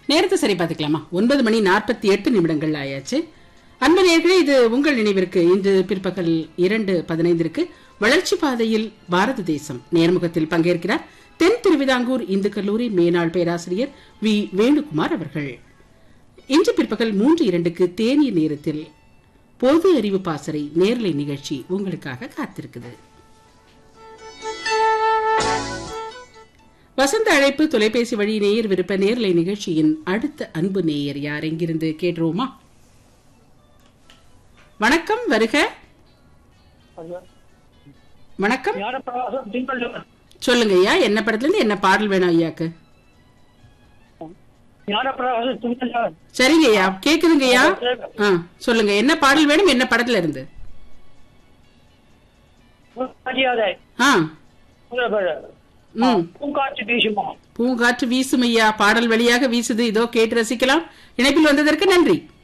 நேரத்தை சரி பார்த்துக்கலாமா ஒன்பது மணி நாற்பத்தி எட்டு நிமிடங்கள் ஆயாச்சு அன்பு நேர்களே இது உங்கள் நினைவிற்கு இன்று பிற்பகல் இரண்டு பதினைந்திற்கு வளர்ச்சி பாதையில் பாரத தேசம் நேர்முகத்தில் பங்கேற்கிறார் தென் திருவிதாங்கூர் இந்து கல்லூரி மேனாள் பேராசிரியர் வி வேணுகுமார் அவர்கள் இன்று பிற்பகல் மூன்று இரண்டுக்கு தேனிய நேரத்தில் பொது அறிவு பாசறை நேர்லை நிகழ்ச்சி உங்களுக்காக காத்திருக்குது வசந்த அழைப்பு தொலைபேசி வழி நேயர் விருப்ப நேர்லை நிகழ்ச்சியின் அடுத்த அன்பு நேயர் யார் எங்கிருந்து கேட்டுருவோமா வணக்கம் வருக வணக்கம் ஞானப்பிரகாசம் திங்கள் சொல்லுங்க ஐயா என்ன படத்துல இருந்து என்ன பாடல் வேணும் ஐயாக்கு ஞானப்பிரகாசம் திங்கள் சரிங்க ஐயா கேக்குதுங்க ஐயா ஆ சொல்லுங்க என்ன பாடல் வேணும் என்ன படத்துல இருந்து மரியாதை ஆ முதல்வர் ம் பூங்காற்று வீசுமா பூங்காற்று வீசும் ஐயா பாடல் வழியாக வீசுது இதோ கேட்டு ரசிக்கலாம் இணைப்பில் வந்ததற்கு நன்றி